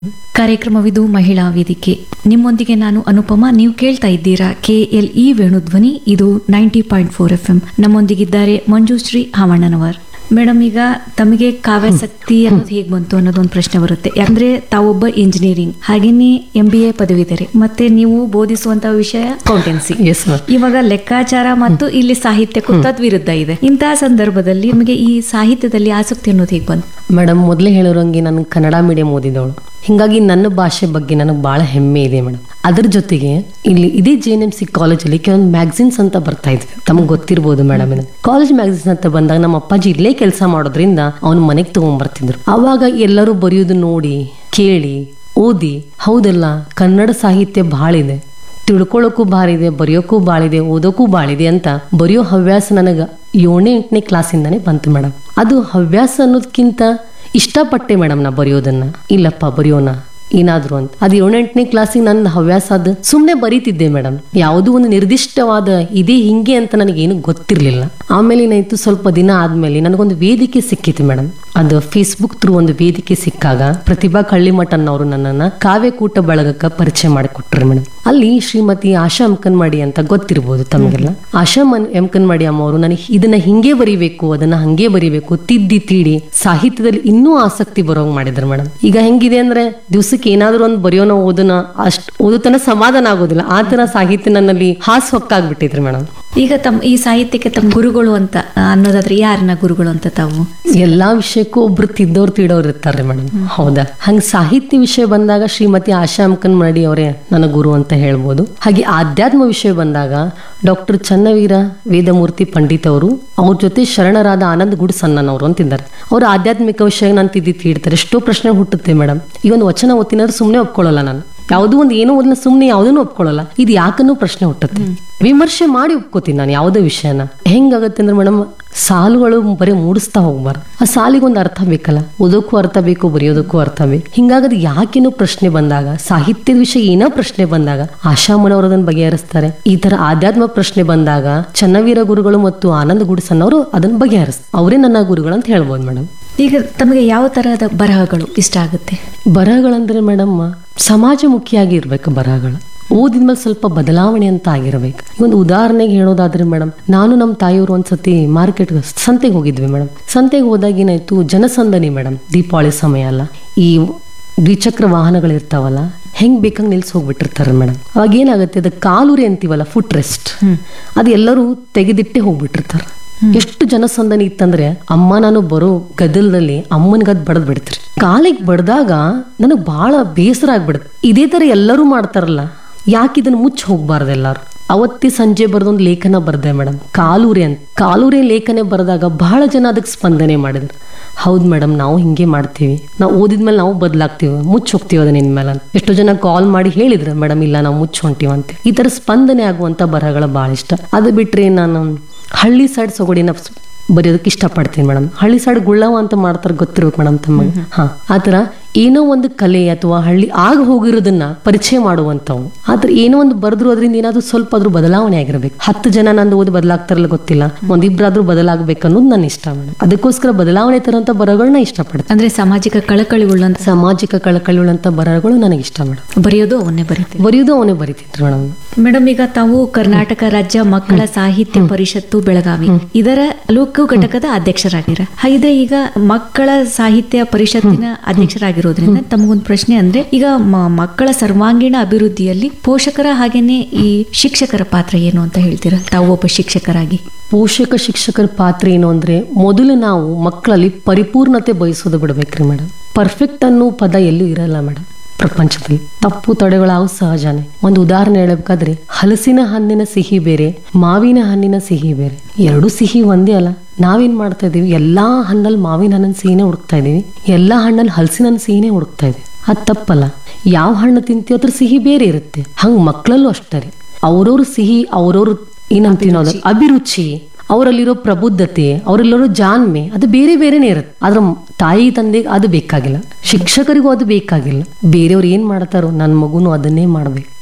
ಕಾರ್ಯಕ್ರಮವಿದು ಮಹಿಳಾ ವೇದಿಕೆ ನಿಮ್ಮೊಂದಿಗೆ ನಾನು ಅನುಪಮ ನೀವು ಕೇಳ್ತಾ ಇದ್ದೀರಾ ಕೆ ಎಲ್ ಇ ವೇಣುಧ್ವನಿ ಇದು ninety point four F M ನಮ್ಮೊಂದಿಗಿದ್ದಾರೆ ಮಂಜುಶ್ರೀ ಹಾವಣ್ಣನವರ್ ಮೇಡಮ್ ಈಗ ತಮಗೆ ಕಾವ್ಯಾಸಕ್ತಿ ಅನ್ನೋದು ಹೇಗೆ ಬಂತು ಅನ್ನೋದೊಂದು ಪ್ರಶ್ನೆ ಬರುತ್ತೆ ಯಾಕಂದ್ರೆ ತಾವೊಬ್ಬ ಇಂಜಿನಿಯರಿಂಗ್ ಹಾಗೇನೆ ಎಂ ಬಿ ಎ ಪದವಿದ್ದಾರೆ ಮತ್ತೆ ನೀವು ಬೋಧಿಸುವಂತ ವಿಷಯ ಅಕೌಂಟೆನ್ಸಿ ಎಸ್ ಮ್ಯಾಮ್ ಇವಾಗ ಲೆಕ್ಕಾಚಾರ ಮತ್ತು ಇಲ್ಲಿ ಸಾಹಿತ್ಯಕ್ಕೂ ತದ್ವಿರುದ್ಧ ಇದೆ ಇಂತಹ ಸಂದರ್ಭದಲ್ಲಿ ನಿಮಗೆ ಈ ಸಾಹಿತ್ಯದಲ್ಲಿ ಆಸಕ್ತಿ ಅನ್ನೋದು ಹೇಗೆ ಬಂತು ಮೇಡಮ್ ಮೊದಲೇ ಹೇಳಿರೋಂಗೆ ನಾನು ಕನ್ನಡ ಮೀಡಿಯಂ ಓದಿದವಳು ಹಿಂಗಾಗಿ ನನ್ನ ಭಾಷೆ ಬಗ್ಗೆ ನನಗೆ ಭಾಳ ಹೆಮ್ಮೆ ಇದೆ ಮೇಡಮ್ ಅದ್ರ ಜೊತೆಗೆ ಇಲ್ಲಿ ಇದೇ ಜೆ ಎನ್ ಎಂ ಸಿ ಕಾಲೇಜಲ್ಲಿ ಕೆಲವೊಂದು ಮ್ಯಾಗ್ಝಿನ್ಸ್ ಅಂತ ಬರ್ತಾ ಇದ್ವಿ ತಮಗೆ ಗೊತ್ತಿರ್ಬೋದು ಮೇಡಮ್ ಕಾಲೇಜ್ ಮ್ಯಾಗ್ಝಿನ್ಸ್ ಅಂತ ಬಂದಾಗ ನಮ್ಮ ಅಪ್ಪಾಜಿ ಇಲ್ಲೇ ಕೆಲಸ ಮಾಡೋದ್ರಿಂದ ಅವ್ನ ಮನೆಗೆ ತಗೊಂಡ್ಬರ್ತಿದ್ರು ಅವಾಗ ಎಲ್ಲರೂ ಬರೆಯೋದು ನೋಡಿ ಕೇಳಿ ಓದಿ ಹೌದಲ್ಲ ಕನ್ನಡ ಸಾಹಿತ್ಯ ಭಾಳ ಇದೆ ತಿಳ್ಕೊಳ್ಳೋಕ್ಕೂ ಭಾಳ ಇದೆ ಬರೆಯೋಕ್ಕೂ ಭಾಳ ಇದೆ ಓದೋಕ್ಕೂ ಭಾಳ ಇದೆ ಅಂತ ಬರೆಯೋ ಹವ್ಯಾಸ ನನಗೆ ಏಳನೇ ಎಂಟನೇ ಕ್ಲಾಸಿಂದಾನೇ ಬಂತು ಮೇಡಮ್ ಅದು ಹವ್ಯಾಸ ಅನ್ನೋದಕ್ಕಿಂತ ಇಷ್ಟಪಟ್ಟೆ ಮೇಡಮ್ ನಾ ಬರೆಯೋದನ್ನ ಇಲ್ಲಪ್ಪ ಬರೆಯೋಣ ಏನಾದ್ರು ಅಂತ ಅದು ಏಳನೇ ಎಂಟನೇ ಕ್ಲಾಸಿಗೆ ನನ್ನ ಹವ್ಯಾಸ ಅದು ಸುಮ್ಮನೆ ಬರೀತಿದ್ದೆ ಮೇಡಮ್ ಯಾವುದೋ ಒಂದು ನಿರ್ದಿಷ್ಟವಾದ ಇದೇ ಹಿಂಗೆ ಅಂತ ನನಗೇನು ಗೊತ್ತಿರಲಿಲ್ಲ ಆಮೇಲೆ ಏನಾಯ್ತು ಸ್ವಲ್ಪ ದಿನ ಆದ್ಮೇಲೆ ನನಗೊಂದು ವೇದಿಕೆ ಸಿಕ್ಕಿತ್ತು ಮೇಡಮ್ ಅದು ಫೇಸ್ಬುಕ್ ಥ್ರೂ ಒಂದು ವೇದಿಕೆ ಸಿಕ್ಕಾಗ ಪ್ರತಿಭಾ ಕಳ್ಳಿಮಠ ಅನ್ನೋರು ನನ್ನನ್ನ ಕಾವ್ಯಕೂಟ ಬಳಗಕ್ಕೆ ಪರಿಚಯ ಮಾಡಿಕೊಟ್ರು ಮೇಡಮ್ ಅಲ್ಲಿ ಶ್ರೀಮತಿ ಆಶಾ ಅಂಕನ್ಮಾಡಿ ಅಂತ ಗೊತ್ತಿರ್ಬೋದು ತಮಗೆಲ್ಲ ಆಶಾ ಮನ್ ಎಂಕನ್ಮಾಡಿ ಅಮ್ಮ ಅವರು ನನಗೆ ಇದನ್ನ ಹಿಂಗೆ ಬರಿಬೇಕು ಅದನ್ನ ಹಂಗೆ ಬರಿಬೇಕು ತಿದ್ದಿ ತೀಡಿ ಸಾಹಿತ್ಯದಲ್ಲಿ ಇನ್ನೂ ಆಸಕ್ತಿ ಬರೋಂಗ್ ಮಾಡಿದ್ರು ಮೇಡಮ್ ಈಗ ಹೆಂಗಿದೆ ಅಂದ್ರೆ ದಿವ್ಸಕ್ಕೆ ಏನಾದ್ರೂ ಒಂದು ಬರೆಯೋನ ಓದೋನ ಅಷ್ಟ್ ಓದುತನ ಸಮಾಧಾನ ಆಗೋದಿಲ್ಲ ಆ ತರ ಸಾಹಿತ್ಯ ನನ್ನಲ್ಲಿ ಹಾಸ್ ಹೊಕ್ಕಾಗ್ಬಿಟ್ಟಿದ್ರಿ ಮೇಡಮ್ ಈಗ ತಮ್ಮ ಈ ಸಾಹಿತ್ಯಕ್ಕೆ ತಮ್ಮ ಗುರುಗಳು ಅಂತ ಆ, ಅನ್ನೋದಾದ್ರೆ ಯಾರನ್ನ ಗುರುಗಳು ಅಂತ ತಾವು ಎಲ್ಲಾ ವಿಷಯಕ್ಕೂ ಒಬ್ರು ತಿದ್ದೋರು ತೀಡೋರು ಇರ್ತಾರೆ ಮೇಡಮ್ ಹೌದಾ ಹಂಗ ಸಾಹಿತ್ಯ ವಿಷಯ ಬಂದಾಗ ಶ್ರೀಮತಿ ಆಶಾ ಅಂಕನ್ ಮಾಡಿ ಅವರೇ ನನ್ನ ಗುರು ಅಂತ ಹೇಳ್ಬೋದು ಹಾಗೆ ಆಧ್ಯಾತ್ಮ ವಿಷಯ ಬಂದಾಗ ಡಾಕ್ಟರ್ ಚನ್ನವೀರ ವೇದಮೂರ್ತಿ ಪಂಡಿತ್ ಅವರು ಅವ್ರ ಜೊತೆ ಶರಣರಾದ ಆನಂದ್ ಗುಡ್ ಸಣ್ಣನವರು ಅಂತಿದ್ದಾರೆ ಅವ್ರ ಆಧ್ಯಾತ್ಮಿಕ ವಿಷಯ ನಾನು ತಿದ್ದಿ ತೀಡ್ತಾರೆ ಎಷ್ಟೋ ಪ್ರಶ್ನೆ ಹುಟ್ಟುತ್ತೆ ಮೇಡಮ್ ಈ ಒಂದು ವಚನ ಓದ್ತಿನಾದ್ರೆ ಸುಮ್ಮನೆ ಒಪ್ಕೊಳ್ಳಲ್ಲ ನಾನು ಯಾವುದೋ ಒಂದು ಏನೋ ಒಂದು ಸುಮ್ಮನೆ ಯಾವುದನ್ನು ಒಪ್ಕೊಳ್ಳಲ್ಲ ಇದು ಯಾಕನ್ನೂ ಪ್ರಶ್ನೆ ಹುಟ್ಟುತ್ತೆ ವಿಮರ್ಶೆ ಮಾಡಿ ಒಪ್ಕೋತೀನಿ ನಾನು ಯಾವುದೇ ವಿಷಯನ ಹೆಂಗಾಗತ್ತೆ ಅಂದ್ರೆ ಮೇಡಮ್ ಸಾಲುಗಳು ಬರೀ ಮೂಡಿಸ್ತಾ ಹೋಗ್ಬಾರ್ದು ಆ ಸಾಲಿಗೆ ಒಂದು ಅರ್ಥ ಬೇಕಲ್ಲ ಓದೋಕ್ಕೂ ಅರ್ಥ ಬೇಕು ಬರೆಯೋದಕ್ಕೂ ಅರ್ಥ ಬೇಕು ಹಿಂಗಾಗದು ಯಾಕೇನೋ ಪ್ರಶ್ನೆ ಬಂದಾಗ ಸಾಹಿತ್ಯದ ವಿಷಯ ಏನೋ ಪ್ರಶ್ನೆ ಬಂದಾಗ ಆಶಾಮನವರು ಅದನ್ನು ಬಗೆಹರಿಸ್ತಾರೆ ಈ ತರ ಆಧ್ಯಾತ್ಮ ಪ್ರಶ್ನೆ ಬಂದಾಗ ಚನ್ನವೀರ ಗುರುಗಳು ಮತ್ತು ಆನಂದ ಗುಡಿಸನ್ನವರು ಅದನ್ನ ಬಗೆಹರಿಸ್ತಾರೆ ಅವರೇ ನನ್ನ ಗುರುಗಳು ಅಂತ ಹೇಳ್ಬೋದು ಮೇಡಮ್ ಈಗ ತಮಗೆ ಯಾವ ತರಹದ ಬರಹಗಳು ಇಷ್ಟ ಆಗುತ್ತೆ ಬರಹಗಳಂದ್ರೆ ಮೇಡಮ್ ಸಮಾಜಮುಖಿಯಾಗಿ ಇರ್ಬೇಕು ಬರಹಗಳು ಓದಿದ್ಮೇಲೆ ಸ್ವಲ್ಪ ಬದಲಾವಣೆ ಅಂತ ಆಗಿರ್ಬೇಕು ಈಗ ಒಂದು ಉದಾಹರಣೆಗೆ ಹೇಳೋದಾದ್ರೆ ಮೇಡಮ್ ನಾನು ನಮ್ಮ ತಾಯಿಯವರು ಒಂದ್ಸತಿ ಮಾರ್ಕೆಟ್ ಸಂತೆಗೆ ಹೋಗಿದ್ವಿ ಮೇಡಮ್ ಸಂತೆಗೆ ಹೋದಾಗ ಏನಾಯ್ತು ಜನಸಂದಣಿ ಮೇಡಮ್ ದೀಪಾವಳಿ ಸಮಯ ಅಲ್ಲ ಈ ದ್ವಿಚಕ್ರ ವಾಹನಗಳು ಇರ್ತಾವಲ್ಲ ಹೆಂಗ್ ಬೇಕಂಗ್ ನಿಲ್ಸಿ ಹೋಗ್ಬಿಟ್ಟಿರ್ತಾರೆ ಮೇಡಮ್ ಅವಾಗ ಏನಾಗುತ್ತೆ ಅದು ಕಾಲುರಿ ಅಂತೀವಲ್ಲ ಫುಟ್ ರೆಸ್ಟ್ ಅದು ಎಲ್ಲರೂ ತೆಗೆದಿಟ್ಟೆ ಹೋಗ್ಬಿಟ್ಟಿರ್ತಾರೆ ಎಷ್ಟು ಜನಸಂದಣಿ ಇತ್ತಂದ್ರೆ ಅಮ್ಮ ನಾನು ಬರೋ ಗದ್ದಲದಲ್ಲಿ ಅಮ್ಮನಿಗೆ ಅದು ಬಡದ್ ಬಿಡ್ತೀರಿ ಕಾಲಿಗೆ ಬಡ್ದಾಗ ನನಗೆ ಬಹಳ ಬೇಸರ ಆಗ್ಬಿಡುತ್ತೆ ಇದೇ ತರ ಎಲ್ಲರೂ ಮಾಡ್ತಾರಲ್ಲ ಯಾಕೆ ಇದನ್ನ ಮುಚ್ಚಿ ಹೋಗ್ಬಾರ್ದು ಎಲ್ಲಾರು ಅವತ್ತೇ ಸಂಜೆ ಬರೆದೊಂದು ಲೇಖನ ಬರ್ದೆ ಮೇಡಮ್ ಕಾಲೂರಿ ಅಂತ ಕಾಲೂರಿ ಲೇಖನ ಬರೆದಾಗ ಬಹಳ ಜನ ಅದಕ್ಕೆ ಸ್ಪಂದನೆ ಮಾಡಿದ್ರು ಹೌದು ಮೇಡಮ್ ನಾವು ಹಿಂಗೆ ಮಾಡ್ತೀವಿ ನಾವು ಓದಿದ್ಮೇಲೆ ನಾವು ಬದಲಾಗ್ತೀವಿ ಮುಚ್ಚಿ ಹೋಗ್ತೀವಿ ಅದನ್ನ ಇನ್ಮೇಲೆ ಅಂತ ಎಷ್ಟೋ ಜನ ಕಾಲ್ ಮಾಡಿ ಹೇಳಿದ್ರು ಮೇಡಮ್ ಇಲ್ಲ ನಾವು ಮುಚ್ಚಿ ಹೊಂಟೀವಿ ಅಂತ ಈ ತರ ಸ್ಪಂದನೆ ಆಗುವಂತ ಬರಹಗಳು ಭಾಳ ಇಷ್ಟ ಅದು ಬಿಟ್ರೆ ನಾನು ಹಳ್ಳಿ ಸೈಡ್ ಸೊಗಡಿನ ಸ್- ಬರೆಯೋದಕ್ಕೆ ಇಷ್ಟಪಡ್ತೀನಿ ಮೇಡಮ್ ಹಳ್ಳಿ ಸೈಡ್ ಗುಳ್ಳವ ಅಂತ ಮಾಡ್ತಾರೆ ಗೊತ್ತಿರ್ಬೇಕು ಮೇಡಮ್ ತಮಗೆ ಹಾ ಆತರ ಏನೋ ಒಂದು ಕಲೆ ಅಥವಾ ಹಳ್ಳಿ ಆಗ ಹೋಗಿರೋದನ್ನ ಪರಿಚಯ ಮಾಡುವಂಥವು ಆದ್ರೆ ಏನೋ ಒಂದು ಬರೆದ್ರು ಅದರಿಂದ ಏನಾದ್ರೂ ಸ್ವಲ್ಪ ಆದ್ರೂ ಬದಲಾವಣೆ ಆಗಿರ್ಬೇಕು ಹತ್ತು ಜನ ನಂದು ಓದಿ ಬದಲಾಗ್ತಾರಲ್ಲ ಗೊತ್ತಿಲ್ಲ ಒಂದಿಬ್ರಾದ್ರೂ ಬದಲಾಗ್ಬೇಕು ಅನ್ನೋದು ನನ್ನ ಇಷ್ಟ ಮೇಡಮ್ ಅದಕ್ಕೋಸ್ಕರ ಬದಲಾವಣೆ ತರುವಂತ ಬರಹಗಳನ್ನ ಇಷ್ಟಪಡ್ತೀನಿ ಅಂದ್ರೆ ಸಾಮಾಜಿಕ ಕಳಕಳಿವುಳ್ಳಂತ ಸಾಮಾಜಿಕ ಕಳಕಳಿಯುಳ್ಳಂತ ಬರಹಗಳು ನನಗೆ ಇಷ್ಟ ಮೇಡಮ್ ಬರೆಯೋದು ಅವನ್ನೇ ಬರೀತೀವಿ ಬರೆಯೋದು ಅವನೇ ಬರಿತಿದ್ರು ಮೇಡಮ್ ಮೇಡಮ್ ಈಗ ತಾವು ಕರ್ನಾಟಕ ರಾಜ್ಯ ಮಕ್ಕಳ ಸಾಹಿತ್ಯ ಪರಿಷತ್ತು ಬೆಳಗಾವಿ ಇದರ ತಾಲೂಕು ಘಟಕದ ಅಧ್ಯಕ್ಷರಾಗಿರ ಹಾಗಿದ್ರೆ ಈಗ ಮಕ್ಕಳ ಸಾಹಿತ್ಯ ಪರಿಷತ್ತಿನ ಅಧ್ಯಕ್ಷರಾಗಿರೋದ್ರಿಂದ ತಮಗೊಂದು ಪ್ರಶ್ನೆ ಅಂದ್ರೆ ಈಗ ಮ- ಮಕ್ಕಳ ಸರ್ವಾಂಗೀಣ ಅಭಿವೃದ್ಧಿಯಲ್ಲಿ ಪೋಷಕರ ಹಾಗೇನೆ ಈ ಶಿಕ್ಷಕರ ಪಾತ್ರ ಏನು ಅಂತ ಹೇಳ್ತೀರಾ ತಾವು ಒಬ್ಬ ಶಿಕ್ಷಕರಾಗಿ ಪೋಷಕ ಶಿಕ್ಷಕರ ಪಾತ್ರ ಏನು ಅಂದ್ರೆ ಮೊದಲು ನಾವು ಮಕ್ಕಳಲ್ಲಿ ಪರಿಪೂರ್ಣತೆ ಬಯಸೋದು ಬಿಡ್ಬೇಕ್ರಿ ಮೇಡಮ್ ಪರ್ಫೆಕ್ಟ್ ಅನ್ನೋ ಪದ ಎಲ್ಲೂ ಇರಲ್ಲ ಮೇಡಮ್ ಪ್ರಪಂಚದಲ್ಲಿ ತಪ್ಪು ತಡೆಗಳಾವು ಸಹಜನೇ ಒಂದು ಉದಾಹರಣೆ ಹೇಳಬೇಕಾದ್ರೆ ಹಲಸಿನ ಹಣ್ಣಿನ ಸಿಹಿ ಬೇರೆ ಮಾವಿನ ಹಣ್ಣಿನ ಸಿಹಿ ಬೇರೆ ಎರಡು ಸಿಹಿ ಒಂದೇ ಅಲ್ಲ ನಾವೇನ್ ಮಾಡ್ತಾ ಇದೀವಿ ಎಲ್ಲಾ ಹಣ್ಣಲ್ಲಿ ಮಾವಿನ ಹಣ್ಣಿನ ಸಿಹಿನೇ ಹುಡುಕ್ತಾ ಇದೀವಿ ಎಲ್ಲಾ ಹಣ್ಣಲ್ಲಿ ಹಲಸಿನ ಹಣ್ಣು ಸಿಹಿನೇ ಹುಡುಕ್ತಾ ಇದೀವಿ ಅದು ತಪ್ಪಲ್ಲ ಯಾವ ಹಣ್ಣು ತಿಂತೀವಿ ಅದ್ರ ಸಿಹಿ ಬೇರೆ ಇರುತ್ತೆ ಹಂಗ ಮಕ್ಕಳಲ್ಲೂ ಅಷ್ಟೇ ರೀ ಅವ್ರವ್ರ ಸಿಹಿ ಅವ್ರವ್ರ ಏನಂತೀವಿ ನಾವು ಅದನ್ನ ಅಭಿರುಚಿ ಅವರಲ್ಲಿರೋ ಪ್ರಬುದ್ಧತೆ ಅವರಲ್ಲಿರೋ ಜಾಣ್ಮೆ ಅದು ಬೇರೆ ಬೇರೆನೇ ಇರುತ್ತೆ ಆದ್ರೆ ತಾಯಿ ತಂದೆಗೆ ಅದು ಬೇಕಾಗಿಲ್ಲ ಶಿಕ್ಷಕರಿಗೂ ಅದು ಬೇಕಾಗಿಲ್ಲ ಬೇರೆಯವ್ರು ಏನ್ ಮಾಡ್ತಾರೋ ನನ್ನ ಮಗುನು ಅದನ್ನೇ ಮಾಡ್ಬೇಕು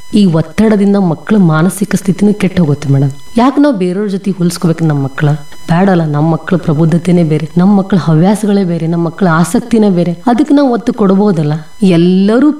ಈ ಒತ್ತಡದಿಂದ ಮಕ್ಕಳ ಮಾನಸಿಕ ಸ್ಥಿತಿನೂ ಕೆಟ್ಟ ಹೋಗುತ್ತೆ ಮೇಡಮ್ ಯಾಕೆ ನಾವು ಬೇರೆಯವ್ರ ಜೊತೆ ಹೋಲಿಸ್ಕೋಬೇಕು ನಮ್ಮ ಮಕ್ಕಳ ಬೇಡಲ್ಲ ನಮ್ಮ ಮಕ್ಕಳ ಪ್ರಬುದ್ಧತೆನೇ ಬೇರೆ ನಮ್ಮ ಮಕ್ಕಳ ಹವ್ಯಾಸಗಳೇ ಬೇರೆ ನಮ್ಮ ಮಕ್ಕಳ ಆಸಕ್ತಿನೇ ಬೇರೆ ಅದಕ್ಕೆ ನಾವು ಒತ್ತು ಕೊಡಬಹುದಲ್ಲ ಎಲ್ಲರೂ